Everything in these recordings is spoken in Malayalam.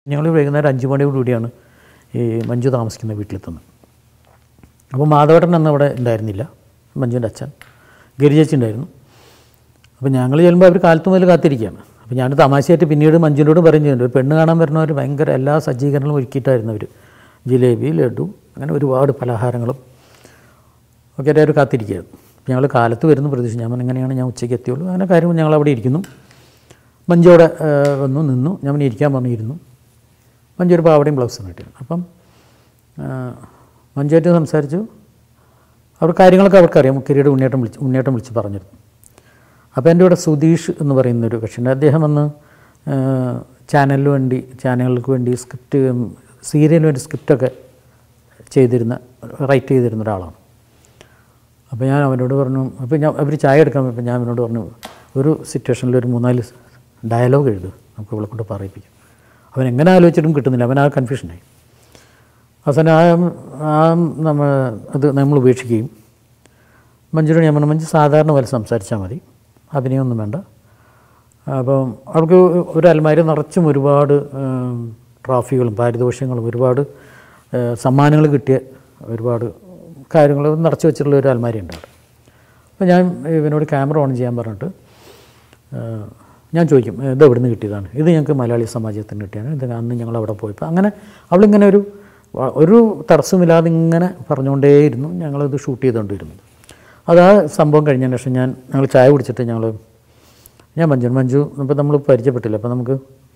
ഞങ്ങൾ വൈകുന്നേരം അഞ്ച് മണിയോട് കൂടിയാണ് ഈ മഞ്ജു താമസിക്കുന്ന വീട്ടിലെത്തുന്നത് അപ്പോൾ മാധവേട്ടൻ അന്ന് അവിടെ ഉണ്ടായിരുന്നില്ല മഞ്ജുവിൻ്റെ അച്ഛൻ ഗിരിചേച്ചി ഉണ്ടായിരുന്നു അപ്പോൾ ഞങ്ങൾ ചെല്ലുമ്പോൾ അവർ കാലത്ത് മുതൽ കാത്തിരിക്കുകയാണ് അപ്പോൾ ഞാൻ തമാശയായിട്ട് പിന്നീട് മഞ്ജുവിനോട് പറയുന്നുണ്ട് ഒരു പെണ്ണ് കാണാൻ വരുന്നവർ ഭയങ്കര എല്ലാ സജ്ജീകരണങ്ങളും ഒരുക്കിയിട്ടായിരുന്നു അവർ ജിലേബി ലഡു അങ്ങനെ ഒരുപാട് പലഹാരങ്ങളും ഒക്കെ ആയിട്ട് അവർ കാത്തിരിക്കുകയായിരുന്നു അപ്പോൾ ഞങ്ങൾ കാലത്ത് വരുന്നു പ്രതീക്ഷ ഞാൻ പറഞ്ഞു, എങ്ങനെയാണ് ഞാൻ ഉച്ചയ്ക്ക് എത്തിയുള്ളൂ അങ്ങനെ കാര്യം ഞങ്ങൾ അവിടെ ഇരിക്കുന്നു മഞ്ജു അവിടെ ആ, വന്നു നിന്നു ഞാൻ പിന്നെ ഇരിക്കാൻ പറഞ്ഞിരുന്നു മഞ്ജു ഒരു പാവടയും ബ്ലൗസും കിട്ടിയിരുന്നു അപ്പം ആ, മഞ്ജുവായിട്ട് സംസാരിച്ചു അവർ കാര്യങ്ങളൊക്കെ അവർക്കറിയാം കിരീട് ഉണ്ണിയേട്ടം വിളിച്ച് ഉണ്ണിയേട്ടം വിളിച്ച് പറഞ്ഞിരുന്നു അപ്പോൾ എൻ്റെ കൂടെ സുധീഷ് എന്ന് പറയുന്ന ഒരു കക്ഷിയുണ്ട് അദ്ദേഹം വന്ന് ആ, ചാനലിന് വേണ്ടി ചാനലുകൾക്ക് വേണ്ടി സ്ക്രിപ്റ്റ് സീരിയലിന് വേണ്ടി സ്ക്രിപ്റ്റൊക്കെ ചെയ്തിരുന്ന റൈറ്റ് ചെയ്തിരുന്ന ഒരാളാണ് അപ്പോൾ ഞാൻ അവനോട് പറഞ്ഞു അപ്പോൾ ഞാൻ അവർ ചായ എടുക്കാൻ പോയപ്പോൾ ഞാൻ അവനോട് പറഞ്ഞു ഒരു സിറ്റുവേഷനിൽ ഒരു മൂന്നാല് ഡയലോഗ് എഴുതും നമുക്ക് ഇവളെ കൊണ്ട് പറയിപ്പിക്കും അവൻ എങ്ങനെ ആലോചിച്ചിട്ടും കിട്ടുന്നില്ല അവൻ ആ കൺഫ്യൂഷനായി അവസാനം ആ ആ നമ്മ അത് നമ്മൾ ഉപേക്ഷിക്കുകയും മഞ്ജുരോട് ഞാൻ പറഞ്ഞു മഞ്ജു സാധാരണ പോലെ സംസാരിച്ചാൽ മതി അഭിനയമൊന്നും വേണ്ട അപ്പം അവർക്ക് ഒരു അലമാരി നിറച്ചും ഒരുപാട് ഉം, ട്രോഫികളും പാരിതോഷികങ്ങളും ഒരുപാട് സമ്മാനങ്ങൾ കിട്ടിയ ഒരുപാട് കാര്യങ്ങൾ നിറച്ച് വെച്ചിട്ടുള്ള ഒരു അലമാരി ഉണ്ട് അവിടെ അപ്പോൾ ഞാൻ ഇവനോട് ക്യാമറ ഓൺ ചെയ്യാൻ പറഞ്ഞിട്ട് ആ, ഞാൻ ചോദിക്കും ഇത് എവിടെ നിന്ന് കിട്ടിയതാണ് ഇത് ഞങ്ങൾക്ക് മലയാളി സമാജത്തിന് കിട്ടിയാണ് ഇത് അന്ന് ഞങ്ങൾ അവിടെ പോയപ്പോൾ അങ്ങനെ അവളിങ്ങനെ ഒരു വ- ഒരു തടസ്സമില്ലാതെ ഇങ്ങനെ പറഞ്ഞുകൊണ്ടേയിരുന്നു ഞങ്ങളിത് ഷൂട്ട് ചെയ്തുകൊണ്ടിരുന്നു അത് ആ സംഭവം കഴിഞ്ഞതിന് ശേഷം ഞാൻ ഞങ്ങൾ ചായ കുടിച്ചിട്ട് ഞങ്ങൾ ഞാൻ മഞ്ജു മഞ്ജു ഇപ്പോൾ നമ്മൾ പരിചയപ്പെട്ടില്ല അപ്പോൾ നമുക്ക്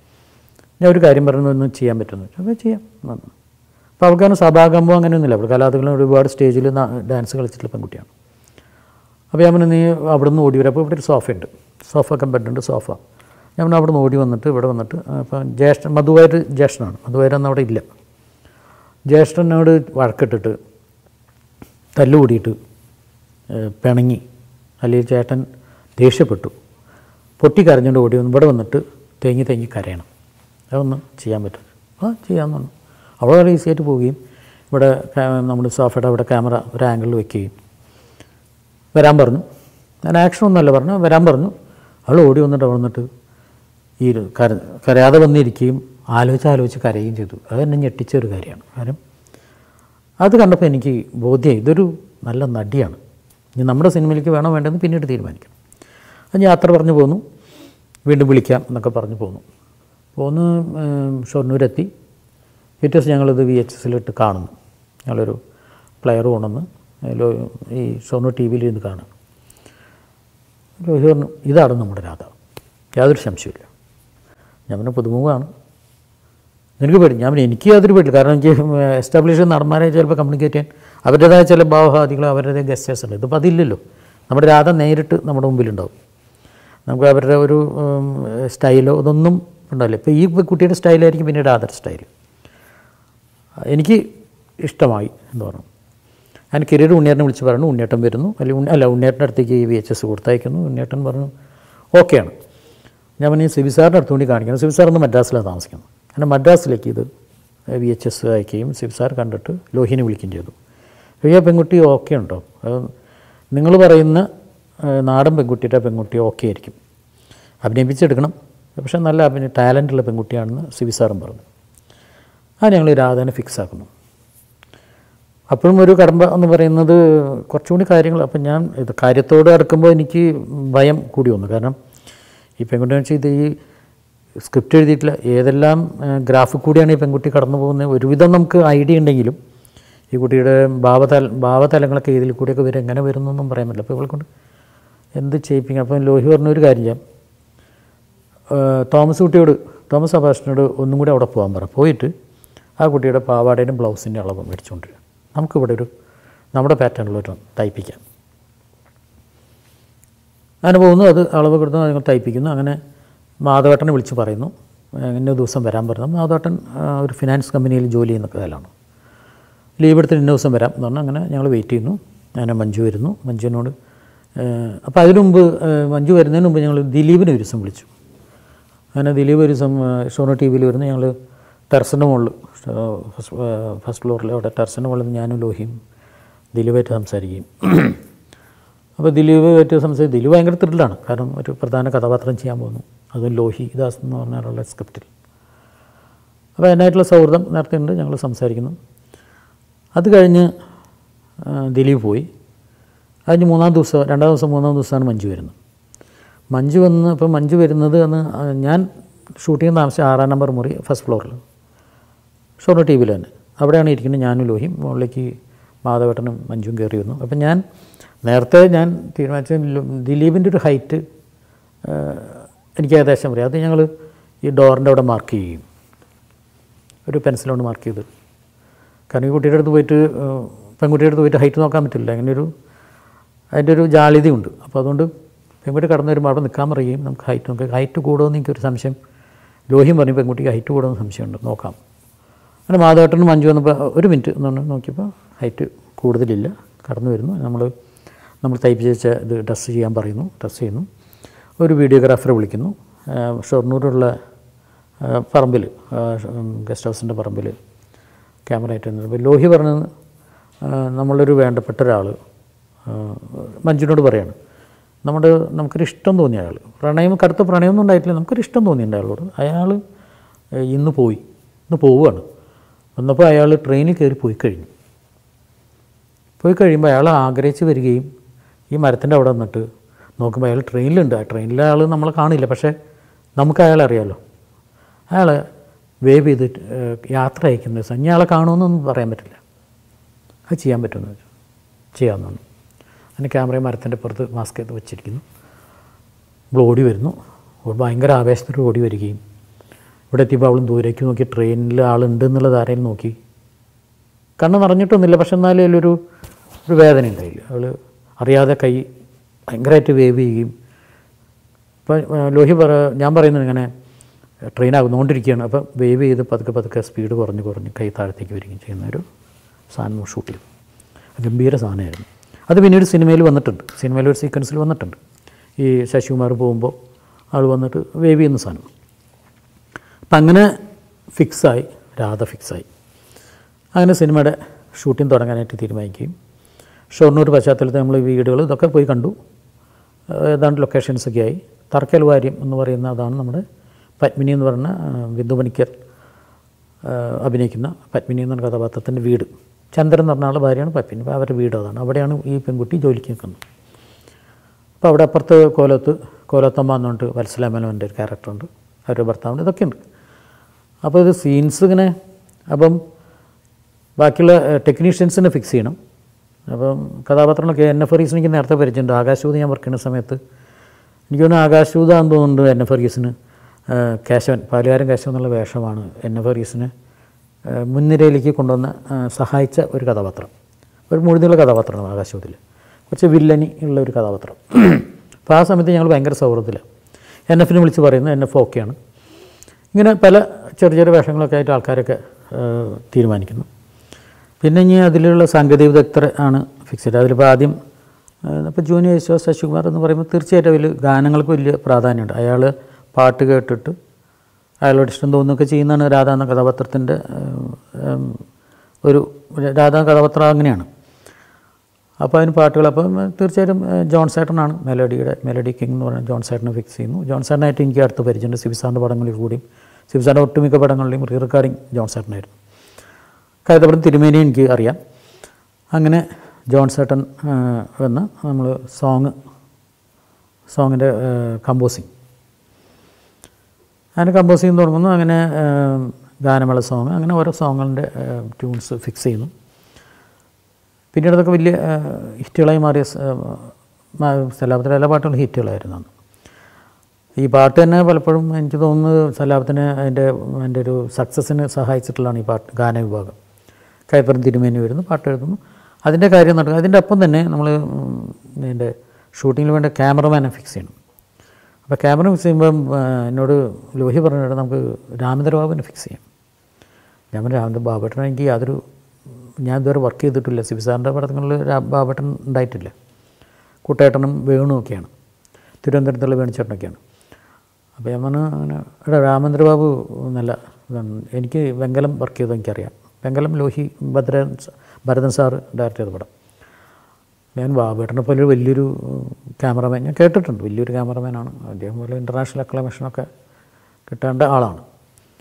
ഞാൻ ഒരു കാര്യം പറഞ്ഞു ഒന്നും ചെയ്യാൻ പറ്റുമെന്ന് വെച്ചാൽ അപ്പോൾ ചെയ്യാം എന്ന് അപ്പോൾ അവൾക്കങ്ങനെ സഭാകമ്പം അങ്ങനെയൊന്നുമില്ല അവൾ കലാതകളും ഒരുപാട് സ്റ്റേജിൽ ഡാൻസ് കളിച്ചിട്ടുള്ള പെൺകുട്ടിയാണ് അപ്പോൾ ഞാൻ പറഞ്ഞു നീ അവിടെ നിന്ന് ഓടി വരാം അപ്പോൾ ഇവിടെ ഒരു സോഫയുണ്ട് സോഫ ഒക്കെ ബെഡുണ്ട് സോഫ ഞാൻ പറഞ്ഞു അവിടെ നിന്ന് ഓടി വന്നിട്ട് ഇവിടെ വന്നിട്ട് അപ്പം ജ്യേഷ്ഠൻ മധുവായിട്ട് ജ്യേഷ്ഠനാണ് മധുവായിരൊന്നും അവിടെ ഇല്ല ജ്യേഷ്ഠനോട് വഴക്കിട്ടിട്ട് തല്ലുകൂടിയിട്ട് ഏഹ്, പിണങ്ങി അല്ലെങ്കിൽ ചേട്ടൻ ദേഷ്യപ്പെട്ടു പൊട്ടിക്കരഞ്ഞുകൊണ്ട് ഓടി വന്ന് ഇവിടെ വന്നിട്ട് തേങ്ങി തേങ്ങി കരയണം അതൊന്ന് ചെയ്യാൻ പറ്റും ആ ചെയ്യാമെന്ന് പറഞ്ഞു അവൾ വളരെ ഈസി ആയിട്ട് പോവുകയും ഇവിടെ ക്യാ- നമ്മുടെ സോഫയുടെ അവിടെ ക്യാമറ ഒരു ആംഗിളിൽ വെക്കുകയും വരാൻ പറഞ്ഞു ഞാൻ ആക്ഷൻ ഒന്നുമല്ല പറഞ്ഞു വരാൻ പറഞ്ഞു അവൾ ഓടി വന്നിട്ട് അവിടെ വന്നിട്ട് ഈ ഒരു കര കരയാതെ വന്നിരിക്കുകയും ആലോചിച്ച് ആലോചിച്ച് കരയുകയും ചെയ്തു അത് എന്നെ ഞെട്ടിച്ച ഒരു കാര്യമാണ് കാര്യം അത് കണ്ടപ്പോൾ എനിക്ക് ബോധ്യമായി ഇതൊരു നല്ല നടിയാണ് ഇനി നമ്മുടെ സിനിമയിലേക്ക് വേണോ വേണ്ടെന്ന് പിന്നീട് തീരുമാനിക്കാം അത് ഞാൻ യാത്ര പറഞ്ഞു പോന്നു വീണ്ടും വിളിക്കാം എന്നൊക്കെ പറഞ്ഞു പോന്നു പോന്ന് ഏം, ഷൊർണൂരെത്തി പിറ്റേ ദിവസം ഞങ്ങളിത് വി എച്ച് എസിലിട്ട് കാണുന്നു ഞങ്ങളൊരു പ്ലെയർ കൊണ്ടുവന്ന് ലോ ഈ ഷൊർണൂർ ടി വിയിൽ ഇരുന്ന് കാണും ലോഹി പറഞ്ഞു ഇതാണ് നമ്മുടെ രാധ യാതൊരു സംശയമില്ല ഞാൻ പിന്നെ പുതുമുഖമാണ് എനിക്ക് പേടി ഞാൻ പിന്നെ എനിക്ക് യാതൊരു പേടില്ല കാരണം എനിക്ക് എസ്റ്റാബ്ലിഷ് നടന്മാരെ ചിലപ്പോൾ കമ്മ്യൂണിക്കേറ്റ് ചെയ്യാൻ അവരുടേതായ ചില ഭാവഹാദികൾ അവരുടേതായ ഗസ്റ്റേഴ്സ് ഉണ്ട് ഇതിപ്പോൾ അതില്ലല്ലോ നമ്മുടെ രാധ നേരിട്ട് നമ്മുടെ മുമ്പിലുണ്ടാവും നമുക്ക് അവരുടെ ഒരു ഉം, സ്റ്റൈലോ ഇതൊന്നും ഉണ്ടാവില്ല ഇപ്പോൾ ഈ കുട്ടിയുടെ സ്റ്റൈലായിരിക്കും പിന്നീട് രാധയുടെ സ്റ്റൈൽ എനിക്ക് ഇഷ്ടമായി എന്ന് പറഞ്ഞു ഞാൻ കിരീട് ഉണ്ണിയേട്ടനെ വിളിച്ച് പറഞ്ഞു ഉണ്ണിയേട്ടൻ വരുന്നു അല്ലെങ്കിൽ ഉണ്ണി- അല്ല ഉണ്ണിയേട്ടൻ്റെ അടുത്തേക്ക് വി എച്ച് എസ് കൊടുത്തയക്കുന്നു ഉണ്ണിയേട്ടൻ പറഞ്ഞു ഓക്കെയാണ് ഞാൻ പറഞ്ഞു സിബി സാറിൻ്റെ അടുത്ത് വേണ്ടി കാണിക്കണം സിബി സാർ ഇന്ന് മദ്രാസിലാണ് താമസിക്കുന്നത് അങ്ങനെ മദ്രാസിലേക്ക് ഇത് വി എച്ച് എസ് അയക്കുകയും സിബി സാർ കണ്ടിട്ട് ലോഹിനെ വിളിക്കുകയും ചെയ്തു ലോഹിയ പെൺകുട്ടി ഓക്കെ ഉണ്ടോ നിങ്ങൾ പറയുന്ന ആ, നാടൻ പെൺകുട്ടിയുടെ പെൺകുട്ടി ഓക്കെ ആയിരിക്കും അഭിനയിപ്പിച്ചെടുക്കണം പക്ഷേ നല്ല അഭിനയ ടാലൻ്റുള്ള പെൺകുട്ടിയാണെന്ന് സിബി സാറും പറഞ്ഞു ആ ഞങ്ങൾ രാധനെ ഫിക്സ് ആക്കുന്നു അപ്പോഴും ഒരു കടമ്പ എന്ന് പറയുന്നത് കുറച്ചുകൂടി കാര്യങ്ങൾ അപ്പം ഞാൻ ഇത് കാര്യത്തോട് അടുക്കുമ്പോൾ എനിക്ക് ഭയം കൂടി വന്നു കാരണം ഈ പെൺകുട്ടി വെച്ചാൽ ഇത് ഈ സ്ക്രിപ്റ്റ് എഴുതിയിട്ടില്ല ഏതെല്ലാം ഗ്രാഫിൽ കൂടിയാണ് ഈ പെൺകുട്ടി കടന്നു പോകുന്നത് ഒരുവിധം നമുക്ക് ഐഡിയ ഉണ്ടെങ്കിലും ഈ കുട്ടിയുടെ ഭാവതല ഭാവതലങ്ങളൊക്കെ ഇതിൽ കൂടിയൊക്കെ വരും എങ്ങനെ വരുന്നൊന്നും പറയാൻ പറ്റില്ല അപ്പോൾ ഇവളെ കൊണ്ട് എന്ത് ചെയ്യിപ്പിക്കും അപ്പം ലോഹി പറഞ്ഞ ഒരു കാര്യം ചെയ്യാം ഏഹ് തോമസ് കുട്ടിയോട് തോമസ് അഭാഷനോട് ഒന്നും കൂടി അവിടെ പോകാൻ പറ പോയിട്ട് ആ കുട്ടിയുടെ പാവാടേനും ബ്ലൗസിൻ്റെ അളവ് മേടിച്ചുകൊണ്ടിരിക്കുക നമുക്കിവിടെ ഒരു നമ്മുടെ പാറ്റേണിലൊരു തയ്പ്പിക്കാം അങ്ങനെ പോകുന്നു അത് അളവ് കൊടുത്ത് നിങ്ങൾ തയ്പ്പിക്കുന്നു അങ്ങനെ മാധവേട്ടനെ വിളിച്ച് പറയുന്നു ഏഹ് ഇന്ന ദിവസം വരാൻ പറഞ്ഞു മാധവേട്ടൻ ആ, ഒരു ഫിനാൻസ് കമ്പനിയിൽ ജോലി ചെയ്യുന്ന കാലമാണ് ലീവ് എടുത്തിട്ട് ഇന്ന ദിവസം വരാം എന്ന് പറഞ്ഞാൽ അങ്ങനെ ഞങ്ങൾ വെയിറ്റ് ചെയ്യുന്നു അങ്ങനെ മഞ്ജു വരുന്നു മഞ്ജുവിനോട് അപ്പോൾ അതിനു മുമ്പ് ഏഹ് മഞ്ജു വരുന്നതിന് മുമ്പ് ഞങ്ങൾ ദിലീപിനെ ഒരു ദിവസം വിളിച്ചു അങ്ങനെ ദിലീപ് ഒരു ദിവസം ഷോണോ ടി വിയിൽ വരുന്നു ഞങ്ങൾ ടെറസിൻ്റെ മുകളിൽ ഫസ്റ്റ് ഫസ്റ്റ് ഫ്ലോറിൽ അവിടെ ടെറസിൻ്റെ മുകളിൽ നിന്ന് ഞാനും ലോഹിയും ദിലീപായിട്ട് സംസാരിക്കുകയും അപ്പോൾ ദിലീപായിട്ട് സംസാരിച്ച് ദിലീപ് ഭയങ്കര ത്രില്ലാണ് കാരണം ഒരു പ്രധാന കഥാപാത്രം ചെയ്യാൻ പോകുന്നു അതും ലോഹി ദാസ് എന്ന് പറഞ്ഞാലുള്ള സ്ക്രിപ്റ്റിൽ അപ്പോൾ അതിനായിട്ടുള്ള സൗഹൃദം നേരത്തെ ഉണ്ട് ഞങ്ങൾ സംസാരിക്കുന്നു അത് കഴിഞ്ഞ് ആ, ദിലീപ് പോയി അതിന് മൂന്നാം ദിവസം രണ്ടാം ദിവസം മൂന്നാം ദിവസമാണ് മഞ്ജു വരുന്നത് മഞ്ജു വന്ന് ഇപ്പോൾ മഞ്ജു വരുന്നത് അന്ന് ആ, ഞാൻ ഷൂട്ടിംഗ് താമസിച്ച ആറാം നമ്പർ മുറി ഫസ്റ്റ് ഫ്ലോറിൽ ഷോർട്ട് ടി വിയിൽ തന്നെ അവിടെയാണ് ഇരിക്കുന്നത് ഞാനും ലോഹിയും മുകളിലേക്ക് മാധവേട്ടനും മഞ്ജുവും കയറി വന്നു അപ്പം ഞാൻ നേരത്തെ ഞാൻ തീരുമാനിച്ച ലു- ദിലീപിൻ്റെ ഒരു ഹൈറ്റ് എനിക്ക് ഏകദേശം അറിയാം അത് ഞങ്ങൾ ഈ ഡോറിൻ്റെ അവിടെ മാർക്ക് ചെയ്യും ഒരു പെൻസിൽ കൊണ്ട് മാർക്ക് ചെയ്ത് കാരണം ഈ കുട്ടിയുടെ അടുത്ത് പോയിട്ട് ഏഹ്, പെൺകുട്ടിയുടെ അടുത്ത് പോയിട്ട് ഹൈറ്റ് നോക്കാൻ പറ്റില്ല അങ്ങനെ ഒരു അതിൻ്റെ ഒരു ജാളിതയുണ്ട് അപ്പോൾ അതുകൊണ്ട് പെൺകുട്ടി കടന്നു വരുമ്പോൾ അവിടെ നിൽക്കാൻ പറയുകയും നമുക്ക് ഹൈറ്റ് നോക്കാം ഹൈറ്റ് കൂടുമെന്ന് എനിക്കൊരു സംശയം ലോഹിയും പറഞ്ഞു പെൺകുട്ടിക്ക് ഹൈറ്റ് കൂടുമെന്ന് സംശയമുണ്ട് നോക്കാം അങ്ങനെ മാധവേട്ടനും മഞ്ജു വന്നപ്പോൾ ഒരു മിനിറ്റ് എന്ന് പറഞ്ഞ് നോക്കിയപ്പോൾ ഹൈറ്റ് കൂടുതലില്ല കടന്നു വരുന്നു നമ്മൾ നമ്മൾ ടൈപ്പ് ചെയ്ത ഇത് ടെസ്റ്റ് ചെയ്യാൻ പറയുന്നു ടെസ്റ്റ് ചെയ്യുന്നു ഒരു വീഡിയോഗ്രാഫറെ വിളിക്കുന്നു ആ, ഷൊർണൂരുള്ള ആ, പറമ്പിൽ ആ, ഉം, ഗസ്റ്റ് ഹൗസിൻ്റെ പറമ്പിൽ ക്യാമറ ആയിട്ട് നിന്നത്. അപ്പോൾ ലോഹി പറഞ്ഞത് ആ, നമ്മളൊരു വേണ്ടപ്പെട്ട ഒരാൾ മഞ്ജുവിനോട് പറയാണ് നമ്മുടെ നമുക്കൊരു ഇഷ്ടം തോന്നിയ അയാൾ പ്രണയം കടുത്ത പ്രണയമൊന്നും ഉണ്ടായിട്ടില്ല നമുക്കൊരു ഇഷ്ടം തോന്നിയിട്ടുണ്ട് അയാളോട് അയാൾ ഏഹ്, ഇന്ന് പോയി ഇന്ന് പോവുകയാണ് വന്നപ്പോൾ അയാൾ ട്രെയിനിൽ കയറി പോയി കഴിഞ്ഞു പോയി കഴിയുമ്പോൾ അയാൾ ആഗ്രഹിച്ച് വരികയും ഈ മരത്തിൻ്റെ അവിടെ നിന്നിട്ട് നോക്കുമ്പോൾ അയാൾ ട്രെയിനിലുണ്ട് ആ ട്രെയിനിലെ ആൾ നമ്മളെ കാണില്ല പക്ഷേ നമുക്ക് അയാളെ അറിയാമല്ലോ അയാൾ വേവ് ചെയ്ത് ഏഹ്, യാത്ര അയക്കുന്ന ദിവസം ഇനി അയാളെ കാണുമെന്നൊന്നും പറയാൻ പറ്റില്ല അത് ചെയ്യാൻ പറ്റുമെന്ന് വെച്ചു ചെയ്യാമെന്നാണ് അതിന് ക്യാമറ മരത്തിൻ്റെ പുറത്ത് മാസ്ക് ചെയ്ത് വെച്ചിരിക്കുന്നു ഇവിടെ ഓടി വരുന്നു ഓ- ഭയങ്കര ആവേശത്തോടെ ഓടി വരികയും ഇവിടെ എത്തിയപ്പോൾ അവളും ദൂരേക്ക് നോക്കി ട്രെയിനിൽ ആളുണ്ട് എന്നുള്ളത് ആരെയും നോക്കി കണ്ണ് നിറഞ്ഞിട്ടൊന്നുമില്ല പക്ഷെ എന്നാലും അതിലൊരു ഒരു വേദന ഉണ്ടായില്ല അവൾ അറിയാതെ കൈ ഭയങ്കരമായിട്ട് വേവ് ചെയ്യുകയും ഇപ്പം ആ, ലോഹി പറ ഞാൻ പറയുന്നത് ഇങ്ങനെ ട്രെയിൻ ആകുന്നുകൊണ്ടിരിക്കുകയാണ് അപ്പോൾ വേവ് ചെയ്ത് പതുക്കെ പതുക്കെ സ്പീഡ് കുറഞ്ഞ് കുറഞ്ഞ് കൈ താഴത്തേക്ക് വരികയും ചെയ്യുന്ന ഒരു സാധനം ഷൂട്ട് ചെയ്തു ഗംഭീര സാധനമായിരുന്നു അത് പിന്നീട് സിനിമയിൽ വന്നിട്ടുണ്ട് സിനിമയിൽ ഒരു സീക്വൻസിൽ വന്നിട്ടുണ്ട് ഈ ശശികുമാർ പോകുമ്പോൾ ആൾ വന്നിട്ട് വേവ് ചെയ്യുന്ന സാധനം അപ്പം അങ്ങനെ ഫിക്സായി രാധ ഫിക്സായി അങ്ങനെ സിനിമയുടെ ഷൂട്ടിംഗ് തുടങ്ങാനായിട്ട് തീരുമാനിക്കുകയും ഷൊർണൂർ പശ്ചാത്തലത്തിൽ നമ്മൾ ഈ വീടുകൾ ഇതൊക്കെ പോയി കണ്ടു ഏഹ് ഏതാണ്ട് ലൊക്കേഷൻസൊക്കെ ആയി തറക്കൽ വാര്യം എന്ന് പറയുന്ന അതാണ് നമ്മുടെ പത്മിനി എന്ന് പറഞ്ഞ ആ, ബിന്ദു പണിക്കർ ആ, അഭിനയിക്കുന്ന പത്മിനി എന്ന കഥാപാത്രത്തിൻ്റെ വീട് ചന്ദ്രൻ എന്ന് പറഞ്ഞ ആളുടെ ഭാര്യയാണ് പത്മിനി അപ്പോൾ അവരുടെ വീട് അതാണ് അവിടെയാണ് ഈ പെൺകുട്ടി ജോലിക്ക് നിൽക്കുന്നത് അപ്പോൾ അവിടെ അപ്പുറത്ത് കോലത്ത് കോലത്തമ്മ എന്ന് പറഞ്ഞിട്ട് വത്സലാമേനോൻ്റെ ഒരു ക്യാരക്ടറുണ്ട് അവരുടെ ഭർത്താവിൻ്റെ ഇതൊക്കെയുണ്ട് അപ്പോൾ ഇത് സീൻസ് ഇങ്ങനെ അപ്പം ബാക്കിയുള്ള ടെക്നീഷ്യൻസിനെ ഫിക്സ് ചെയ്യണം അപ്പം കഥാപാത്രങ്ങളൊക്കെ എൻ എഫ് ഫറീസിന് എനിക്ക് നേരത്തെ പരിചയമുണ്ട് ആകാശൂത് ഞാൻ വർക്ക് ചെയ്യുന്ന സമയത്ത് എനിക്ക് തോന്നുന്നു ആകാശൂതാന്ന് തോന്നുന്നുണ്ട് എൻ എഫ് ഫറീസിന് കേശവൻ പാലുകാരൻ കേശവൻ എന്നുള്ള വേഷമാണ് എൻ എഫ് ഫറീസിന് മുൻനിരയിലേക്ക് കൊണ്ടുവന്ന ആ, സഹായിച്ച ഒരു കഥാപാത്രം ഒരു മുഴുതുള്ള കഥാപാത്രമാണ് ആകാശൂതിൽ കുറച്ച് വില്ലനി ഉള്ള ഒരു കഥാപാത്രം അപ്പോൾ ആ സമയത്ത് ഞങ്ങൾ ഭയങ്കര സൗഹൃദത്തിലാണ് എൻ എഫിനെ വിളിച്ച് പറയുന്നു എൻ എഫ് ഓക്കെയാണ് ഇങ്ങനെ പല ചെറിയ ചെറിയ വേഷങ്ങളൊക്കെ ആയിട്ട് ആൾക്കാരൊക്കെ ആ, തീരുമാനിക്കുന്നു പിന്നെ ഇനി അതിലുള്ള സാങ്കേതിക വിദഗ്ധർ ആണ് ഫിക്സ് ചെയ്തത് അതിലിപ്പോൾ ആദ്യം ഇപ്പോൾ ജൂനിയർ യേശുദാസ് ശശികുമാർ എന്ന് പറയുമ്പോൾ തീർച്ചയായിട്ടും അതിൽ ഗാനങ്ങൾക്ക് വലിയ പ്രാധാന്യമുണ്ട് അയാൾ പാട്ട് കേട്ടിട്ട് അയാളോട് ഇഷ്ടം തോന്നുകയൊക്കെ ചെയ്യുന്നതാണ് രാധ എന്ന കഥാപാത്രത്തിൻ്റെ ഒരു രാധ കഥാപാത്രം അങ്ങനെയാണ് അപ്പോൾ അതിന് പാട്ടുകൾ അപ്പം തീർച്ചയായിട്ടും ഏഹ്, ജോൺ സേട്ടനാണ് മെലഡിയുടെ മെലഡി കിങ് എന്ന് പറയുന്നത് ജോൺ സേട്ടനെ ഫിക്സ് ചെയ്യുന്നു ജോൺ സേട്ടനായിട്ട് എനിക്ക് അടുത്ത് പരിചയമുണ്ട് സിബിസാറിൻ്റെ പടങ്ങളിൽ കൂടിയും സിബിസാറിൻ്റെ ഒട്ടുമിക്ക പടങ്ങളിലെയും റീ റെക്കോർഡിങ് ജോൺ സേട്ടനായിരുന്നു കൈതപ്പുറം തിരുമേനി എനിക്ക് അറിയാം അങ്ങനെ ജോൺ സേട്ടൻ ഏഹ്, വന്ന് നമ്മൾ സോങ് സോങ്ങിൻ്റെ കമ്പോസിങ് അങ്ങനെ കമ്പോസിങ് തുടങ്ങുന്നു അങ്ങനെ ഏഹ്, ഗാനമേള സോങ് അങ്ങനെ ഓരോ സോങ്ങുകളുടെ ട്യൂൺസ് ഫിക്സ് ചെയ്യുന്നു പിന്നീട് അതൊക്കെ വലിയ ഏഹ്, ഹിറ്റുകളായി മാറിയ സലാപത്തിലെ എല്ലാ പാട്ടുകളും ഹിറ്റുകളായിരുന്നു അന്ന് ഈ പാട്ട് തന്നെ പലപ്പോഴും എനിക്ക് തോന്നുന്നത് സലാപത്തിന് അതിൻ്റെ അതിൻ്റെ ഒരു സക്സസ്സിന് സഹായിച്ചിട്ടുള്ളതാണ് ഈ പാട്ട് ഗാനവിഭാഗം കൈപ്പറം തിരുമേനി വരുന്നു പാട്ട് എഴുതുന്നു അതിൻ്റെ കാര്യം നടക്കും അതിൻ്റെ ഒപ്പം തന്നെ നമ്മൾ ഇതിൻ്റെ ഷൂട്ടിങ്ങിൽ വേണ്ട ക്യാമറമാനെ ഫിക്സ് ചെയ്യണം അപ്പോൾ ക്യാമറ ഫിക്സ് ചെയ്യുമ്പം ആ, എന്നോട് ലോഹി പറഞ്ഞിട്ട് നമുക്ക് രാമേന്ദ്ര ബാബുവിനെ ഫിക്സ് ചെയ്യാം ഞാൻ പറഞ്ഞു രാമേന്ദ്ര ബാബേട്ടൻ എനിക്ക് യാതൊരു ഞാൻ ഇതുവരെ വർക്ക് ചെയ്തിട്ടില്ല സിബിസാറിൻ്റെ പടങ്ങളിൽ രാ- ബാബേട്ടൻ ഉണ്ടായിട്ടില്ല കുട്ടേട്ടനും വേണും ഒക്കെയാണ് തിരുവനന്തപുരത്തുള്ള വേണുചേട്ടനൊക്കെയാണ് അപ്പോൾ ഞാൻ പറഞ്ഞു അങ്ങനെ എടാ രാമേന്ദ്ര ബാബു നല്ല ഇതാണ് എനിക്ക് വെങ്കലം വർക്ക് ചെയ്തത് എനിക്കറിയാം വെങ്കലം ലോഹി ഭദ്രൻ സ- ഭരതൻ സാറ് ഡയറക്റ്റ് ചെയ്ത പടം ഞാൻ ബാബേട്ടനെ പോലെ ഒരു വലിയൊരു ക്യാമറമാൻ ഞാൻ കേട്ടിട്ടുണ്ട് വലിയൊരു ക്യാമറമാനാണ് അദ്ദേഹം പോലെ ഇൻ്റർനാഷണൽ അക്ലമേഷനൊക്കെ കിട്ടേണ്ട ആളാണ്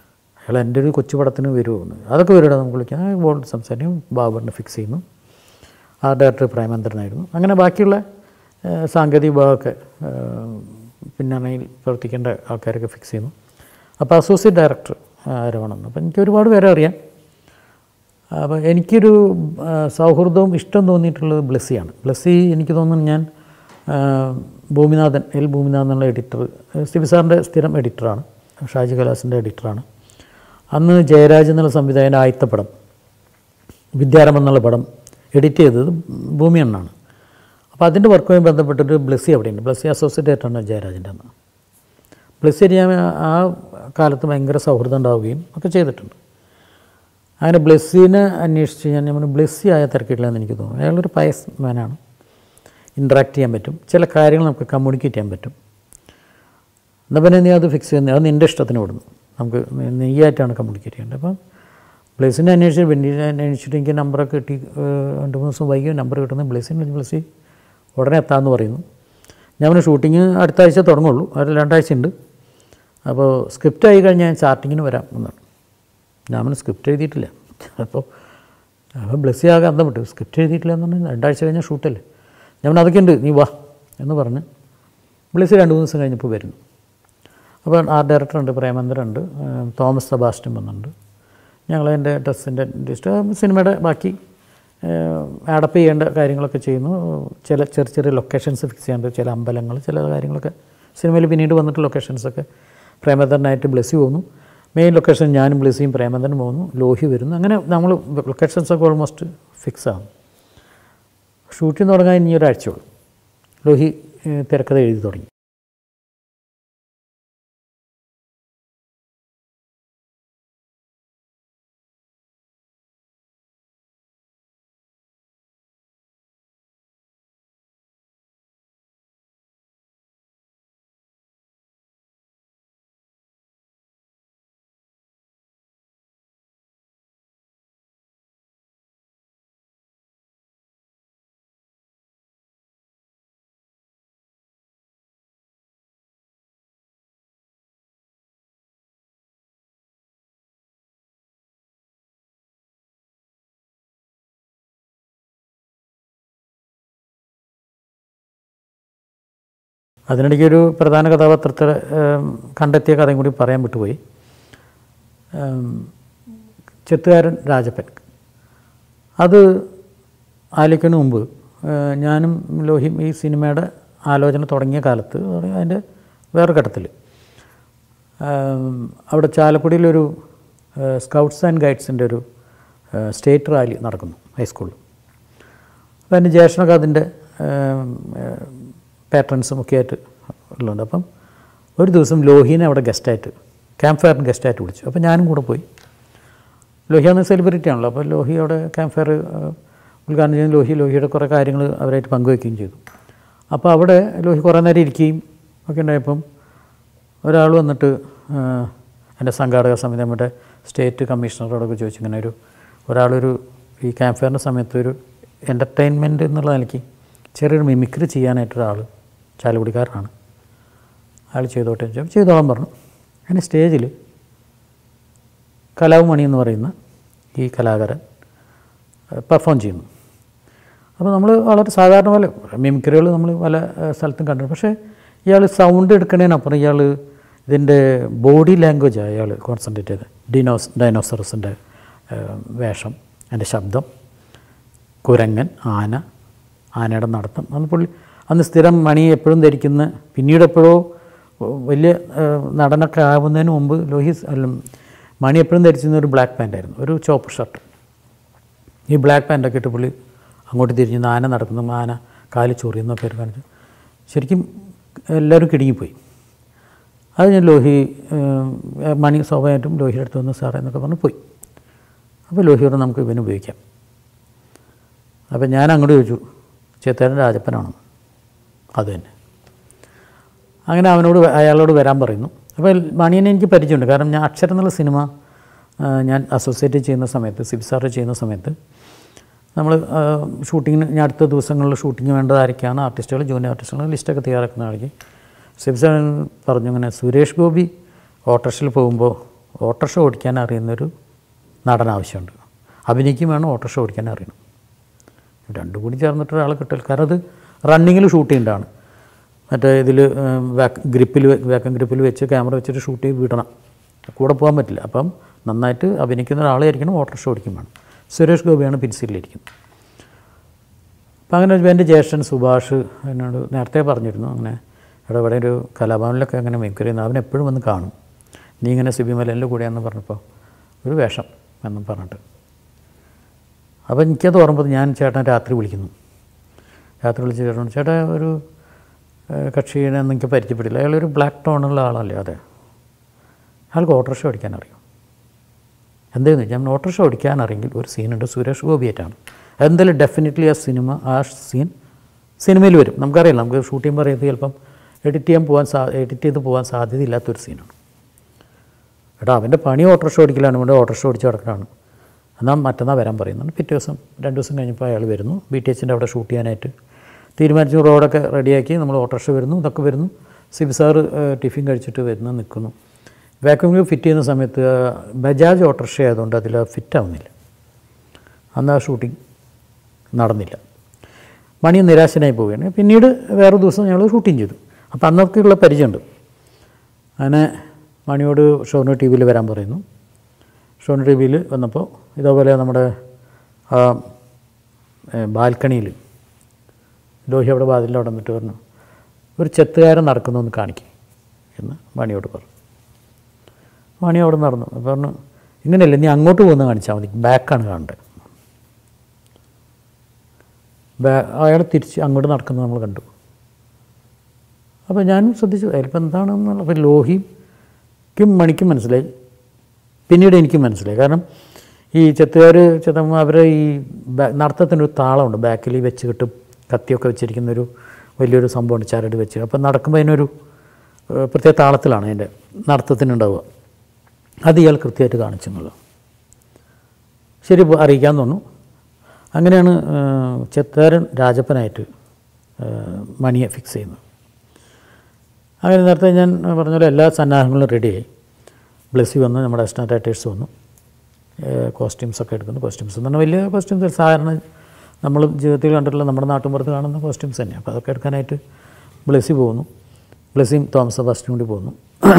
അയാൾ എൻ്റെ ഒരു കൊച്ചു പടത്തിന് വരുമെന്ന് അതൊക്കെ വരും നമുക്ക് വിളിക്കാം ആ ബോർഡ് സംസാരിക്കും ബാബറിനെ ഫിക്സ് ചെയ്യുന്നു ആ ഡയറക്ടർ പ്രേമേന്ദ്രനായിരുന്നു അങ്ങനെ ബാക്കിയുള്ള ഏഹ്, സാങ്കേതിക ഭാഗമൊക്കെ ഏഹ്, പിന്നണിയിൽ പ്രവർത്തിക്കേണ്ട ആൾക്കാരൊക്കെ ഫിക്സ് ചെയ്യുന്നു അപ്പോൾ അസോസിയേറ്റ് ഡയറക്ടർ ആരോണെന്ന് അപ്പോൾ എനിക്ക് ഒരുപാട് പേരെ അറിയാം അപ്പോൾ എനിക്കൊരു ആ, സൗഹൃദവും ഇഷ്ടം തോന്നിയിട്ടുള്ളത് ബ്ലെസ്സിയാണ് ബ്ലെസ്സി എനിക്ക് തോന്നുന്നു ഞാൻ ആ, ഭൂമിനാഥൻ എൽ ഭൂമിനാഥൻ എന്നുള്ള എഡിറ്റർ സിബി സാറിൻ്റെ സ്ഥിരം എഡിറ്ററാണ് ഷാജി കലാസിൻ്റെ എഡിറ്ററാണ് അന്ന് ജയരാജ് എന്നുള്ള സംവിധായകൻ്റെ ആദ്യത്തെ പടം വിദ്യാരംഭം എന്നുള്ള പടം എഡിറ്റ് ചെയ്തത് ഭൂമി എണ്ണാണ് അപ്പോൾ അതിൻ്റെ വർക്കുമായി ബന്ധപ്പെട്ടിട്ട് ബ്ലെസ്സി അവിടെയുണ്ട് ബ്ലെസ്സി അസോസിയേറ്റ് ഡയറക്ടറാണ് ജയരാജിൻ്റെ അന്ന് ബ്ലെസ്സി ഞാൻ ആ കാലത്ത് ഭയങ്കര സൗഹൃദം ഉണ്ടാവുകയും ഒക്കെ ചെയ്തിട്ടുണ്ട് അങ്ങനെ ബ്ലെസ്സിനെ അന്വേഷിച്ച് ഞാൻ ഞാൻ പറഞ്ഞു, ബ്ലെസ്സി ആയ തിരക്കിട്ടില്ലെന്ന് എനിക്ക് തോന്നുന്നു അയാളൊരു പയസ് മാനാണ് ഇൻട്രാക്ട് ചെയ്യാൻ പറ്റും ചില കാര്യങ്ങൾ നമുക്ക് കമ്മ്യൂണിക്കേറ്റ് ചെയ്യാൻ പറ്റും എന്നാൽ പിന്നെ നീ അത് ഫിക്സ് ചെയ്യുന്നത് അത് നിൻ്റെ ഇഷ്ടത്തിന് വിടുന്നു നമുക്ക് നീയായിട്ടാണ് കമ്മ്യൂണിക്കേറ്റ് ചെയ്യേണ്ടത് അപ്പം ബ്ലെസ്സിനെ അന്വേഷിച്ച് വെന്നീനെ അന്വേഷിച്ചിട്ട് എനിക്ക് നമ്പറൊക്കെ കിട്ടി ഏഹ് രണ്ട് മൂന്ന് ദിവസം വൈകി നമ്പർ കിട്ടുന്നത് ബ്ലെസ്സിനെ ബ്ലെസ്സി ഉടനെ എത്താമെന്ന് പറയുന്നു ഞാൻ പിന്നെ ഷൂട്ടിങ് അടുത്ത ആഴ്ച തുടങ്ങുള്ളൂ അത് രണ്ടാഴ്ച ഉണ്ട് അപ്പോൾ സ്ക്രിപ്റ്റ് ആയി കഴിഞ്ഞാൽ ഞാൻ ചാർട്ടിങ്ങിന് വരാം എന്നാണ് ഞാൻ പിന്നെ സ്ക്രിപ്റ്റ് എഴുതിയിട്ടില്ല അപ്പോൾ അപ്പോൾ ബ്ലെസ്സി ആകെ അന്തം വിട്ടു സ്ക്രിപ്റ്റ് എഴുതിയിട്ടില്ല എന്ന് പറഞ്ഞാൽ രണ്ടാഴ്ച കഴിഞ്ഞാൽ ഷൂട്ടല്ലേ ഞാൻ പറഞ്ഞു, അതൊക്കെ ഉണ്ട് നീ വാ എന്ന് പറഞ്ഞ് ബ്ലെസ്സി രണ്ട് മൂന്ന് ദിവസം കഴിഞ്ഞപ്പോൾ വരുന്നു അപ്പോൾ ആർട്ട് ഡയറക്ടറുണ്ട് പ്രേമേന്ദ്രനുണ്ട് ഏഹ് തോമസ് സെബാസ്റ്റ്യൻ വന്നിട്ടുണ്ട് ഞങ്ങൾ എൻ്റെ ഡ്രസ്സിൻ്റെ ലിസ്റ്റ് സിനിമയുടെ ബാക്കി ആഡപ്പ് ചെയ്യേണ്ട കാര്യങ്ങളൊക്കെ ചെയ്യുന്നു ചില ചെറിയ ചെറിയ ലൊക്കേഷൻസ് ഫിക്സ് ചെയ്യേണ്ട ചില അമ്പലങ്ങൾ ചില കാര്യങ്ങളൊക്കെ സിനിമയിൽ പിന്നീട് വന്നിട്ട് ലൊക്കേഷൻസൊക്കെ പ്രേമേന്ദ്രനായിട്ട് ബ്ലെസ്സി പോകുന്നു മെയിൻ ലൊക്കേഷൻ ഞാനും ബ്ലെസ്സിയും പ്രേമേന്ദ്രനും പോകുന്നു ലോഹി വരുന്നു അങ്ങനെ നമ്മൾ ലൊക്കേഷൻസൊക്കെ ഓൾമോസ്റ്റ് ഫിക്സ് ആകും ഷൂട്ടിംഗ് തുടങ്ങാൻ ഇനി ഒരാഴ്ചയുള്ളൂ ലോഹി ഏഹ് തിരക്കഥ എഴുതി തുടങ്ങി അതിനിടയ്ക്ക് ഒരു പ്രധാന കഥാപാത്രത്തെ ഏം, കണ്ടെത്തിയ കഥയും കൂടി പറയാൻ വിട്ടുപോയി ഏം, ചെത്തുകാരൻ രാജപ്പൻ അത് ആലോചിക്കുന്നതിന് മുമ്പ് ഏഹ്, ഞാനും ലോഹിയും ഈ സിനിമയുടെ ആലോചന തുടങ്ങിയ കാലത്ത് അതിൻ്റെ വേറെ ഘട്ടത്തിൽ ഏം, അവിടെ ചാലക്കുടിയിലൊരു ഏഹ്, സ്കൗട്ട്സ് ആൻഡ് ഗൈഡ്സിൻ്റെ ഒരു ഏഹ്, സ്റ്റേറ്റ് റാലി നടക്കുന്നു ഹൈസ്കൂളിൽ അപ്പോൾ എൻ്റെ ജ്യേഷ്ഠനൊക്കെ അതിൻ്റെ പാട്രൺസും ഒക്കെ ആയിട്ട് ഉള്ളുണ്ട് അപ്പം ഒരു ദിവസം ലോഹീനെ അവിടെ ഗസ്റ്റായിട്ട് ക്യാമ്പ് ഫയറിന് ഗസ്റ്റായിട്ട് വിളിച്ചു അപ്പോൾ ഞാനും കൂടെ പോയി ലോഹി അന്ന് സെലിബ്രിറ്റി ആണല്ലോ അപ്പോൾ ലോഹി അവിടെ ക്യാമ്പ് ഫയർ ഉദ്ഘാടനം ചെയ്യുന്ന ലോഹി ലോഹിയുടെ കുറേ കാര്യങ്ങൾ അവരായിട്ട് പങ്കുവയ്ക്കുകയും ചെയ്തു അപ്പോൾ അവിടെ ലോഹി കുറേ നേരം ഇരിക്കുകയും ഒക്കെ ഉണ്ടായപ്പം ഒരാൾ വന്നിട്ട് ആ, എൻ്റെ സംഘാടക സമിതി നമ്മുടെ സ്റ്റേറ്റ് കമ്മീഷണറോടൊക്കെ ചോദിച്ചു ഇങ്ങനെ ഒരു ഒരാളൊരു ഈ ക്യാമ്പ് ഫയറിൻ്റെ സമയത്ത് ഒരു എൻ്റർടൈൻമെൻറ്റ് എന്നുള്ള നിലയ്ക്ക് ചെറിയൊരു മിമിക്രി ചെയ്യാനായിട്ടൊരാൾ ചാലക്കുടിക്കാരനാണ് അയാൾ ചെയ്തോട്ടെ എന്ന് ചോദിച്ചു. ചെയ്തോളാൻ പറഞ്ഞു അങ്ങനെ സ്റ്റേജിൽ കലാവ് മണി എന്ന് പറയുന്ന ഈ കലാകാരൻ പെർഫോം ചെയ്യുന്നു അപ്പോൾ നമ്മൾ വളരെ സാധാരണ പോലെ മിമിക്രികൾ നമ്മൾ പല ഏഹ്, സ്ഥലത്തും കണ്ടു പക്ഷേ ഇയാൾ സൗണ്ട് എടുക്കുന്നതിനപ്പുറം ഇയാൾ ഇതിൻ്റെ ബോഡി ലാംഗ്വേജാണ് ഇയാൾ കോൺസെൻട്രേറ്റ് ചെയ്ത് ഡിനോസ് ഡൈനോസറസിൻ്റെ വേഷം അതിൻ്റെ ശബ്ദം കുരങ്ങൻ ആന ആനയുടെ നടത്തം അന്ന് പുള്ളി അന്ന് സ്ഥിരം മണി എപ്പോഴും ധരിക്കുന്ന പിന്നീട് എപ്പോഴോ വലിയ ഏഹ്, നടനൊക്കെ ആവുന്നതിന് മുമ്പ് ലോഹിസ് അല്ല മണി എപ്പോഴും ധരിച്ചിരുന്ന ഒരു ബ്ലാക്ക് പാൻ്റായിരുന്നു ഒരു ചോപ്പ് ഷർട്ട് ഈ ബ്ലാക്ക് പാൻ്റൊക്കെ ഇട്ട് പുള്ളി അങ്ങോട്ട് തിരിഞ്ഞ് നിന്ന് ആന നടക്കുന്നു ആന കാല് ചൊറിയുന്ന പേര് കാണിച്ചു ശരിക്കും എല്ലാവരും കിടുങ്ങിപ്പോയി അത് ഞാൻ ലോഹി ഏഹ്, മണി സ്വാഭാവികമായിട്ടും ലോഹിയുടെ അടുത്ത് വന്ന് സാറേ എന്നൊക്കെ പറഞ്ഞ് പോയി അപ്പോൾ ലോഹി പറഞ്ഞു നമുക്ക് ഇവന് ഉപയോഗിക്കാം അപ്പം ഞാൻ അങ്ങോട്ട് ചോദിച്ചു ചേത്തേരൻ രാജപ്പനാണോ അത് തന്നെ അങ്ങനെ അവനോട് വ- അയാളോട് വരാൻ പറയുന്നു അപ്പോൾ മണിയനെ എനിക്ക് പരിചയമുണ്ട് കാരണം ഞാൻ അക്ഷരം എന്നുള്ള സിനിമ ആ, ഞാൻ അസോസിയേറ്റ് ചെയ്യുന്ന സമയത്ത് സിബിസാറ് ചെയ്യുന്ന സമയത്ത് നമ്മൾ ഷൂട്ടിങ്ങിന് ഞാൻ അടുത്ത ദിവസങ്ങളിൽ ഷൂട്ടിങ് വേണ്ടത് ആരൊക്കെയാണ് ആർട്ടിസ്റ്റുകൾ ജൂനിയർ ആർട്ടിസ്റ്റുകൾ ലിസ്റ്റൊക്കെ തയ്യാറാക്കുന്ന ആൾക്ക് സിബിസാർ പറഞ്ഞു ഇങ്ങനെ സുരേഷ് ഗോപി ഓട്ടോറിക്ഷയിൽ പോകുമ്പോൾ ഓട്ടോറിക്ഷ ഓടിക്കാൻ അറിയുന്നൊരു നടൻ ആവശ്യമുണ്ട് അഭിനയിക്കും വേണം ഓട്ടോറിക്ഷ ഓടിക്കാൻ അറിയണം രണ്ടും കൂടി ചേർന്നിട്ട് ഒരാളെ കിട്ടില്ല കാരണം അത് റണ്ണിങ്ങിൽ ഷൂട്ട് ചെയ്യേണ്ടതാണ് മറ്റേ ഇതിൽ ഗ്രിപ്പിൽ വേക്കം ഗ്രിപ്പിൽ വെച്ച് ക്യാമറ വെച്ചിട്ട് ഷൂട്ട് ചെയ്ത് വിടണം കൂടെ പോകാൻ പറ്റില്ല അപ്പം നന്നായിട്ട് അഭിനയിക്കുന്ന ഒരാളായിരിക്കണം ഓട്ടോറിക്ഷ ഓടിക്കും വേണം സുരേഷ് ഗോപിയാണ് പിൻസീലിരിക്കുന്നത് അപ്പം അങ്ങനെ ഒരു എൻ്റെ ജ്യേഷ്ഠൻ സുഭാഷ് എന്നോട് നേരത്തെ പറഞ്ഞിരുന്നു അങ്ങനെ ഇവിടെ ഇവിടെ ഒരു കലാഭവനിലൊക്കെ അങ്ങനെ മിമിക്രി ചെയ്യുന്നു അവൻ എപ്പോഴും വന്ന് കാണും നീ ഇങ്ങനെ സിബി മലൻ്റെ കൂടെയാന്ന് പറഞ്ഞപ്പോൾ ഒരു വേഷം എന്നും പറഞ്ഞിട്ട് അപ്പോൾ എനിക്കത് ഓർമ്മ ഞാൻ ചേട്ടൻ രാത്രി വിളിക്കുന്നു രാത്രി വിളിച്ച് ചേട്ടൻ ചേട്ടാ ഒരു ഏഹ്, കക്ഷിയെ എനിക്ക് പരിചയപ്പെടില്ല അയാളൊരു ബ്ലാക്ക് ടോണുള്ള ആളല്ലേ അതെ അയാൾക്ക് ഓട്ടോറിക്ഷ ഓടിക്കാൻ അറിയും എന്താണെന്ന് വെച്ചാൽ ഓട്ടോറിക്ഷ ഓടിക്കാൻ അറിയെങ്കിൽ ഒരു സീനുണ്ട് സുരേഷ് ഗോപിയായിട്ടാണ് എന്തായാലും ഡെഫിനറ്റ്ലി ആ സിനിമ ആ സീൻ സിനിമയിൽ വരും നമുക്കറിയാം നമുക്ക് ഷൂട്ട് ചെയ്യുമ്പോൾ അറിയാത്ത ചിലപ്പം എഡിറ്റ് ചെയ്യാൻ പോകാൻ സാ എഡിറ്റ് ചെയ്ത് പോകാൻ സാധ്യതയില്ലാത്തൊരു സീനാണ് എടാ അവൻ്റെ പണി ഓട്ടോറിക്ഷ ഓടിക്കലാണ് ഇവിടെ ഓട്ടോറിക്ഷ ഓടിച്ച് കിടക്കലാണ് എന്നാൽ മറ്റന്നാൾ വരാൻ പറയുന്നുണ്ട് പിറ്റേ ദിവസം രണ്ട് ദിവസം കഴിഞ്ഞപ്പോൾ അയാൾ വരുന്നു ബി ടി എച്ചിൻ്റെ അവിടെ ഷൂട്ട് ചെയ്യാനായിട്ട് തീരുമാനിച്ചു റോഡൊക്കെ റെഡിയാക്കി നമ്മൾ ഓട്ടോറിക്ഷ വരുന്നു ഇതൊക്കെ വരുന്നു സിബി സാറ് ഏഹ്, ടിഫിൻ കഴിച്ചിട്ട് വരുന്നു നിൽക്കുന്നു വാക്യൂം ഫിറ്റ് ചെയ്യുന്ന സമയത്ത് ആ, ബജാജ് ഓട്ടോറിക്ഷ ആയതുകൊണ്ട് അതിൽ ഫിറ്റ് ആവുന്നില്ല അന്ന് ആ ഷൂട്ടിംഗ് നടന്നില്ല മണി നിരാശനായി പോവുകയാണ് പിന്നീട് വേറെ ദിവസം ഞങ്ങൾ ഷൂട്ടിങ് ചെയ്തു അപ്പോൾ അന്നൊക്കെയുള്ള പരിചയമുണ്ട് അങ്ങനെ മണിയോട് ഷോർണൂർ ടി വിയിൽ വരാൻ പറയുന്നു ഷോർണൂർ ടി വിയിൽ വന്നപ്പോൾ ഇതേപോലെ നമ്മുടെ ആ ബാൽക്കണിയിൽ ലോഹി അവിടെ വാതിലിൽ അവിടെ നിന്നിട്ട് പറഞ്ഞു ഒരു ചെത്തുകാരൻ നടക്കുന്നു എന്ന് കാണിക്കും എന്ന് മണിയോട് പറഞ്ഞു മണി അവിടെ നടന്നു അപ്പോൾ പറഞ്ഞു ഇങ്ങനെയല്ല നീ അങ്ങോട്ട് പോകുന്ന കാണിച്ചാൽ മതി ബാക്കാണ് കാണേണ്ടത് ബാ അയാൾ തിരിച്ച് അങ്ങോട്ട് നടക്കുന്നത് നമ്മൾ കണ്ടു അപ്പോൾ ഞാനും ശ്രദ്ധിച്ചു അതിലിപ്പോൾ എന്താണെന്നുള്ള അപ്പോൾ ലോഹിക്കും മണിക്കും മനസ്സിലായി പിന്നീട് എനിക്കും മനസ്സിലായി കാരണം ഈ ചെത്തുകാർ ചെത്തമ്മ അവരെ ഈ ബാ- നടത്തത്തിനൊരു താളമുണ്ട് ബാക്കിൽ വെച്ച് കിട്ടും കത്തിയൊക്കെ വെച്ചിരിക്കുന്നൊരു വലിയൊരു സംഭവമുണ്ട് ചരട് വെച്ച് അപ്പോൾ നടക്കുമ്പോൾ അതിനൊരു ഏഹ്, പ്രത്യേക താളത്തിലാണ് അതിൻ്റെ നടത്തത്തിനുണ്ടാവുക അത് ഇയാൾ കൃത്യമായിട്ട് കാണിച്ചു എന്നുള്ളത് ശരി ഇപ്പോൾ അറിയിക്കാൻ തോന്നുന്നു അങ്ങനെയാണ് ഏഹ്, ചെത്തുകാരൻ രാജപ്പനായിട്ട് ഏഹ്, മണിയെ ഫിക്സ് ചെയ്യുന്നത് അങ്ങനെ നേരത്തെ ഞാൻ പറഞ്ഞ പോലെ എല്ലാ സന്നാഹങ്ങളും റെഡിയായി ബ്ലെസ്സി വന്നു നമ്മുടെ അസിസ്റ്റൻ്റ് റൈറ്റേഴ്സ് വന്നു കോസ്റ്റ്യൂംസ് ഒക്കെ എടുക്കുന്നു കോസ്റ്റ്യൂംസ് എന്ന് പറഞ്ഞാൽ വലിയ കോസ്റ്റ്യൂംസ് സാധാരണ നമ്മൾ ജീവിതത്തിൽ കണ്ടിട്ടുള്ള നമ്മുടെ നാട്ടുമ്പുറത്ത് കാണുന്ന കോസ്റ്റ്യൂംസ് തന്നെയാണ് അപ്പോൾ അതൊക്കെ എടുക്കാനായിട്ട് ബ്ലെസ്സി പോകുന്നു ബ്ലെസ്സിയും തോമസ് സെബാസ്റ്റിനും കൂടി പോകുന്നു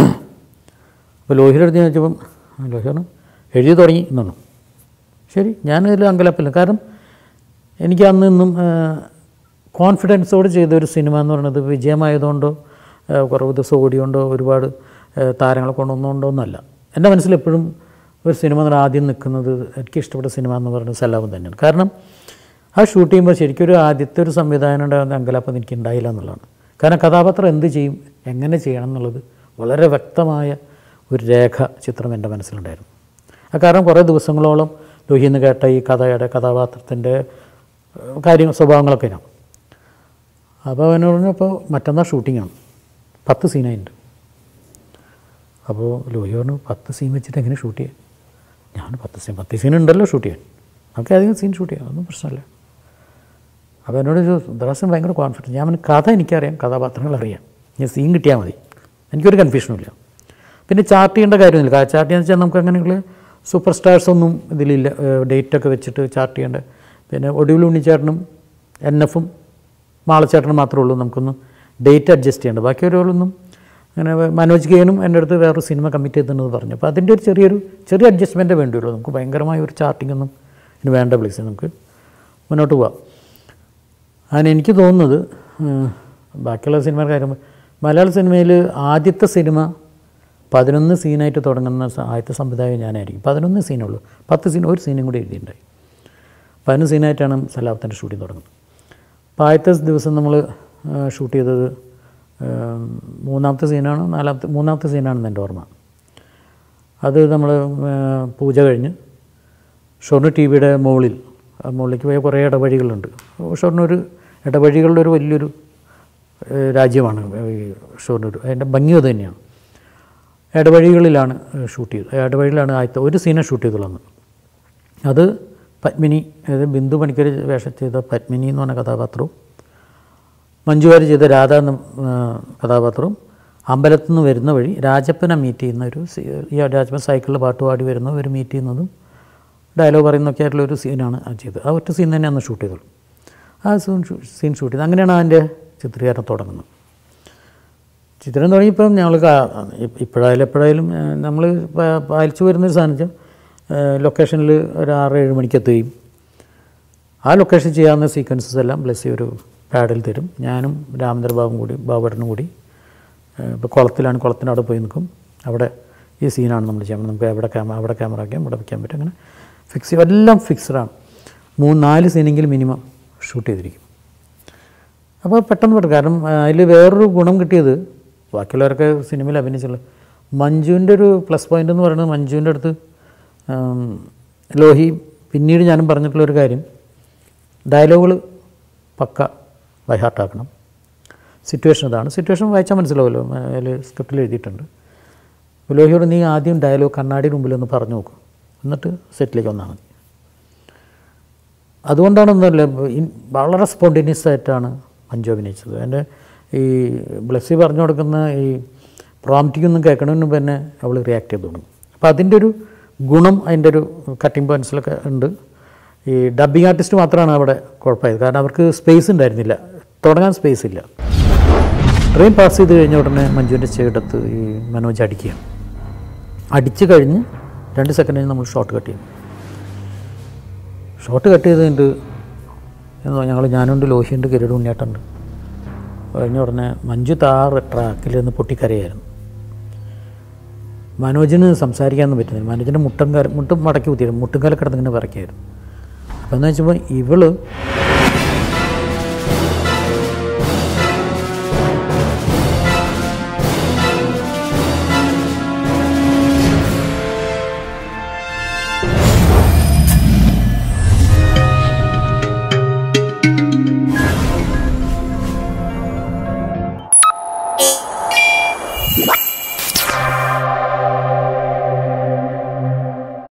അപ്പോൾ ലോഹിയുടെ അടുത്ത് ഞാൻ ചോദിച്ചപ്പം ലോഹി പറഞ്ഞു എഴുതി തുടങ്ങി എന്നാണ് ശരി ഞാനതിൽ അങ്കലപ്പില്ല കാരണം എനിക്ക് അന്ന് ഇന്നും കോൺഫിഡൻസോട് ചെയ്ത ഒരു സിനിമ എന്ന് പറയുന്നത് വിജയമായതുകൊണ്ടോ ആ, കുറവ് ദിവസം ഓടിയോണ്ടോ ഒരുപാട് ആ, താരങ്ങളെ കൊണ്ടൊന്നുകൊണ്ടോ ഒന്നല്ല എൻ്റെ മനസ്സിൽ എപ്പോഴും ഒരു സിനിമ എന്ന് പറഞ്ഞാൽ ആദ്യം നിൽക്കുന്നത് എനിക്ക് ഇഷ്ടപ്പെട്ട സിനിമ എന്ന് പറയുന്നത് സലാപം തന്നെയാണ് കാരണം ആ ഷൂട്ട് ചെയ്യുമ്പോൾ ശരിക്കും ഒരു ആദ്യത്തെ ഒരു സംവിധാനം ഉണ്ടാകുന്ന അങ്കലാപ്പം എനിക്ക് ഉണ്ടായില്ല എന്നുള്ളതാണ് കാരണം കഥാപാത്രം എന്ത് ചെയ്യും എങ്ങനെ ചെയ്യണം എന്നുള്ളത് വളരെ വ്യക്തമായ ഒരു രേഖ ചിത്രം എൻ്റെ മനസ്സിലുണ്ടായിരുന്നു ആ കാരണം കുറേ ദിവസങ്ങളോളം ലോഹിന്ന് കേട്ട ഈ കഥയുടെ കഥാപാത്രത്തിൻ്റെ ഏഹ്, കാര്യങ്ങൾ സ്വഭാവങ്ങളൊക്കെ ആണ് അപ്പോൾ അവനോട് പറഞ്ഞു അപ്പോൾ മറ്റന്നാൾ ഷൂട്ടിങ്ങാണ് പത്ത് സീനായിട്ടുണ്ട് അപ്പോൾ ലോഹി പറഞ്ഞു പത്ത് സീൻ വെച്ചിട്ട് എങ്ങനെ ഷൂട്ട് ചെയ്യാൻ ഞാൻ പത്ത് സീൻ പത്ത് സീൻ ഉണ്ടല്ലോ ഷൂട്ട് ചെയ്യാൻ നമുക്ക് അധികം സീൻ ഷൂട്ട് ചെയ്യാം അതൊന്നും പ്രശ്നമല്ല അപ്പോൾ എന്നോട് ദറാസൻ ഭയങ്കര കോൺഫിഡൻസ് ഞാൻ പറഞ്ഞു, കഥ എനിക്കറിയാം കഥാപാത്രങ്ങൾ അറിയാം ഞാൻ സീൻ കിട്ടിയാൽ മതി എനിക്കൊരു കൺഫ്യൂഷനും ഇല്ല പിന്നെ ചാർട്ട് ചെയ്യേണ്ട കാര്യമൊന്നുമില്ല ചാർട്ട് ചെയ്യാന്ന് വെച്ചാൽ നമുക്ക് അങ്ങനെയുള്ള സൂപ്പർ സ്റ്റാർസ് ഒന്നും ഇതിലില്ല ഡേറ്റൊക്കെ വെച്ചിട്ട് ചാർട്ട് ചെയ്യേണ്ട പിന്നെ ഒടുവിൽ ഉണ്ണിച്ചേട്ടനും എൻ എഫും മാളച്ചേട്ടനും മാത്രമേ ഉള്ളൂ നമുക്കൊന്ന് ഡേറ്റ് അഡ്ജസ്റ്റ് ചെയ്യേണ്ടത് ബാക്കിയൊരാളൊന്നും അങ്ങനെ മനോജ് കെയനും എൻ്റെ അടുത്ത് വേറൊരു സിനിമ കമ്മിറ്റ് ചെയ്തിട്ടുണ്ടെന്ന് പറഞ്ഞു അപ്പോൾ അതിൻ്റെ ഒരു ചെറിയൊരു ചെറിയ അഡ്ജസ്റ്റ്മെൻറ്റേ വേണ്ടിയുള്ളൂ നമുക്ക് ഭയങ്കരമായ ഒരു ചാർട്ടിംഗ് ഒന്നും ഇനി വേണ്ട പ്ലീസ് നമുക്ക് മുന്നോട്ട് പോവാം അങ്ങനെ എനിക്ക് തോന്നുന്നത് ഉം, ബാക്കിയുള്ള സിനിമയുടെ കാര്യം മലയാള സിനിമയിൽ ആദ്യത്തെ സിനിമ പതിനൊന്ന് സീനായിട്ട് തുടങ്ങുന്ന സ- ആദ്യത്തെ സംവിധായകൻ ഞാനായിരിക്കും പതിനൊന്ന് സീനുള്ളൂ പത്ത് സീൻ ഒരു സീനും കൂടി എഴുതിയിട്ടുണ്ടായി പതിനൊന്ന് സീനായിട്ടാണ് സലാപത്തിൻ്റെ ഷൂട്ടിംഗ് തുടങ്ങുന്നത് അപ്പോൾ ആദ്യത്തെ ദിവസം നമ്മൾ ഷൂട്ട് ചെയ്തത് ഉം, മൂന്നാമത്തെ സീനാണ് നാലാമത്തെ മൂന്നാമത്തെ സീനാണെന്ന് എൻ്റെ ഓർമ്മ അത് നമ്മൾ പൂജ കഴിഞ്ഞ് ഷൊർണൂർ ടി വിയുടെ മുകളിൽ ആ മുകളിലേക്ക് പോയ കുറേ ഇടവഴികളുണ്ട് ഷൊർണൂർ ഇടവഴികളുടെ ഒരു വലിയൊരു ഏഹ്, രാജ്യമാണ് ഈ ഷൊർണൂർ അതിൻ്റെ ഭംഗി അത് തന്നെയാണ് ഇടവഴികളിലാണ് ഷൂട്ട് ചെയ്തത് ഇടവഴിയിലാണ് ആദ്യത്തെ ഒരു സീനെ ഷൂട്ട് ചെയ്തുള്ളത് അത് പത്മിനി അതായത് ബിന്ദു പണിക്കർ വേഷം ചെയ്ത പത്മിനി എന്ന് പറഞ്ഞ കഥാപാത്രവും മഞ്ജു വാര്യർ ചെയ്ത രാധ എന്ന ആ, കഥാപാത്രവും അമ്പലത്തിൽ നിന്ന് വരുന്ന വഴി രാജപ്പനെ മീറ്റ് ചെയ്യുന്ന ഒരു സീ- ഈ രാജപ്പൻ സൈക്കിളിൽ പാട്ട് പാടി വരുന്ന ഒരു മീറ്റ് ചെയ്യുന്നതും ഡയലോഗ് പറയുന്നൊക്കെ ആയിട്ടുള്ള ഒരു സീനാണ് ആ ചെയ്തത് ആ ഒറ്റ സീൻ തന്നെയാണ് ഷൂട്ട് ചെയ്തോളൂ ആ സീൻ സീൻ ഷൂട്ട് ചെയ്തത് അങ്ങനെയാണ് അതിൻ്റെ ചിത്രീകരണം തുടങ്ങുന്നത് ചിത്രം തുടങ്ങിയപ്പം ഞങ്ങൾ ഇപ്പോഴായാലും എപ്പോഴായാലും നമ്മൾ പാലിച്ചു വരുന്നൊരു സാധനം വെച്ചാൽ ലൊക്കേഷനിൽ ഒരു ആറ് ഏഴ് മണിക്ക് എത്തുകയും ആ ലൊക്കേഷൻ ചെയ്യാവുന്ന സീക്വൻസസ് എല്ലാം ബ്ലസ്സി ഒരു പാഡിൽ തരും ഞാനും രാമേന്ദ്ര ബാബും കൂടി ബാബുവേട്ടനും കൂടി ഇപ്പോൾ കുളത്തിലാണ് കുളത്തിനവിടെ പോയി നിൽക്കും അവിടെ ഈ സീനാണ് നമ്മൾ ചെയ്യുന്നത് നമുക്ക് എവിടെ ക്യാമറ അവിടെ ക്യാമറ വയ്ക്കാം ഇവിടെ വയ്ക്കാൻ പറ്റും അങ്ങനെ ഫിക്സ് ചെയ്യും എല്ലാം ഫിക്സഡാണ് മൂന്ന് നാല് സീനെങ്കിലും മിനിമം ഷൂട്ട് ചെയ്തിരിക്കും അപ്പോൾ പെട്ടെന്ന് പെട്ടെന്ന് കാരണം അതിൽ വേറൊരു ഗുണം കിട്ടിയത് ബാക്കിയുള്ളവരൊക്കെ സിനിമയിൽ അഭിനയിച്ചുള്ള മഞ്ജുവിൻ്റെ ഒരു പ്ലസ് പോയിൻ്റ് എന്ന് പറയുന്നത് മഞ്ജുവിൻ്റെ അടുത്ത് ആം, ലോഹി പിന്നീട് ഞാനും പറഞ്ഞിട്ടുള്ളൊരു കാര്യം ഡയലോഗുകൾ പക്ക ബൈഹാർട്ടാക്കണം സിറ്റുവേഷൻ ഇതാണ് സിറ്റുവേഷൻ വായിച്ചാൽ മനസ്സിലാവുമല്ലോ അതിൽ സ്ക്രിപ്റ്റിൽ എഴുതിയിട്ടുണ്ട് അപ്പോൾ ലോഹിയോട് നീ ആദ്യം ഡയലോഗ് കണ്ണാടിയുടെ മുമ്പിൽ ഒന്ന് പറഞ്ഞു നോക്കും എന്നിട്ട് സെറ്റിലേക്ക് വന്നാൽ മതി അതുകൊണ്ടാണ് ഒന്നുമല്ല ഇൻ- വളരെ സ്പോണ്ടേനിയസ് ആയിട്ടാണ് മഞ്ജു അഭിനയിച്ചത് എൻ്റെ ഈ ബ്ലസ്സി പറഞ്ഞു കൊടുക്കുന്ന ഈ പ്രോംറ്റിക്കൊന്നും കേൾക്കണതിന് മുമ്പ് തന്നെ അവൾ റിയാക്ട് ചെയ്ത് തുടങ്ങും അപ്പോൾ അതിൻ്റെ ഒരു ഗുണം അതിൻ്റെ ഒരു കട്ടിംഗ് പോയിൻറ്റ്സിലൊക്കെ ഉണ്ട് ഈ ഡബ്ബിങ് ആർട്ടിസ്റ്റ് മാത്രമാണ് അവിടെ കുഴപ്പമായത് കാരണം അവർക്ക് സ്പേസ് ഉണ്ടായിരുന്നില്ല തുടങ്ങാൻ സ്പേസ് ഇല്ല ട്രെയിൻ പാസ് ചെയ്ത് കഴിഞ്ഞ ഉടനെ മഞ്ജുവിൻ്റെ ചേട്ടത്ത് ഈ മനോജ് അടിക്കുകയാണ് അടിച്ച് കഴിഞ്ഞ് രണ്ട് സെക്കൻഡ് കഴിഞ്ഞ് നമ്മൾ ഷോട്ട് കട്ട് ചെയ്യും ഷോട്ട് കട്ട് ചെയ്ത് കഴിഞ്ഞിട്ട് ഞങ്ങൾ ഞാനുണ്ട് ലോഹിയുണ്ട് കിരീട് ഉണ്ണിയാട്ടുണ്ട് കഴിഞ്ഞ ഉടനെ മഞ്ജു താറ് ട്രാക്കിൽ നിന്ന് പൊട്ടിക്കരയായിരുന്നു മനോജിന് സംസാരിക്കാനൊന്നും പറ്റുന്നില്ല മനോജിൻ്റെ മുട്ടം കര മുട്ടും മടക്കി കുത്തിയിരുന്നു മുട്ടും കാല കിടന്നിങ്ങനെ പറയ്ക്കായിരുന്നു അപ്പോൾ എന്ന് വെച്ചപ്പോൾ ഇവള്